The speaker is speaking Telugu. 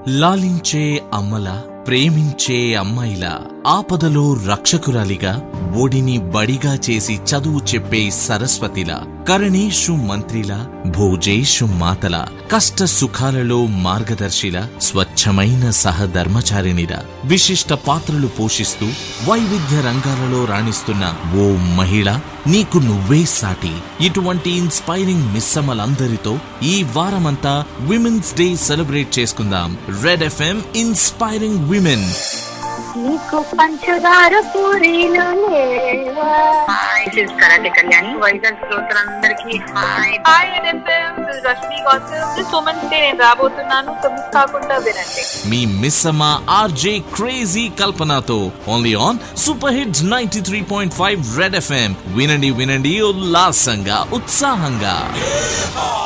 లాలించే అమ్మల ప్రేమించే అమ్మాయిలా ఆపదలో రక్షకురాలిగా ఒడిని బడిగా చేసి చదువు చెప్పే సరస్వతిలా కరణేషు మంత్రిలా భోజేషు మాతల కష్ట సుఖాలలో మార్గదర్శిలా స్వచ్ఛమైన సహధర్మచారిణిలా విశిష్ట పాత్రలు పోషిస్తూ వైవిధ్య రంగాలలో రాణిస్తున్న ఓ మహిళ నీకు నువ్వే సాటి ఇటువంటి ఇన్స్పైరింగ్ మిస్సమ్మలందరితో ఈ వారమంతా విమెన్స్ డే సెలబ్రేట్ చేసుకుందాం రెడ్ ఎఫ్ఎం ఇన్స్పైరింగ్ విమెన్ నీకు పంచదార పూరీలు లేవా this is karate Kalyani Vizag శ్రోతలందరికీ hi hi NFM Rashmi Gautam women's day నేను రాబోతున్నాను సో మిస్ కాకుండా వినండి మీ మిస్సమ్మ ఆర్జే క్రేజీ కల్పనతో only on super hits ninety three point five red FM వినండి వినండి ఉల్లాసంగా ఉత్సాహంగా